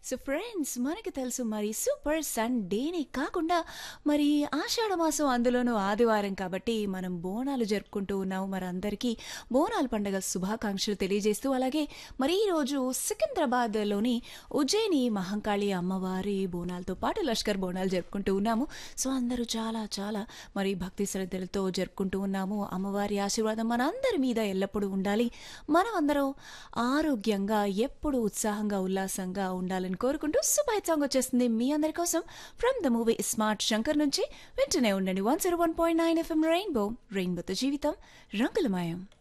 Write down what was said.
so friends మనకి తెలుసు మరి సూపర్ సండేనే కాకుండా మరి ఆషాఢ మాసం అందులోనూ ఆదివారం కాబట్టి మనం బోనాలు జరుపుకుంటూ ఉన్నాము మరి అందరికీ బోనాల పండుగ శుభాకాంక్షలు తెలియజేస్తూ అలాగే మరి ఈరోజు సికింద్రాబాద్లోని ఉజ్జయిని మహంకాళి అమ్మవారి బోనాలతో పాటు లష్కర్ బోనాలు జరుపుకుంటూ ఉన్నాము సో అందరూ చాలా చాలా మరి భక్తి శ్రద్ధలతో జరుపుకుంటూ ఉన్నాము అమ్మవారి ఆశీర్వాదం మన అందరి మీద ఎల్లప్పుడూ ఉండాలి మనం అందరం ఆరోగ్యంగా ఎప్పుడు ఉత్సాహంగా ఉల్లాసంగా ఉండాలని కోరుకుంటూ సూపర్ సాంగ్ వచ్చేస్తుంది మీ అందరి కోసం from the movie smart Shankar నుంచి వింటూనే ఉండండి one zero one point nine FM rainbow రెయిన్బోతో జీవితం రంగులమయం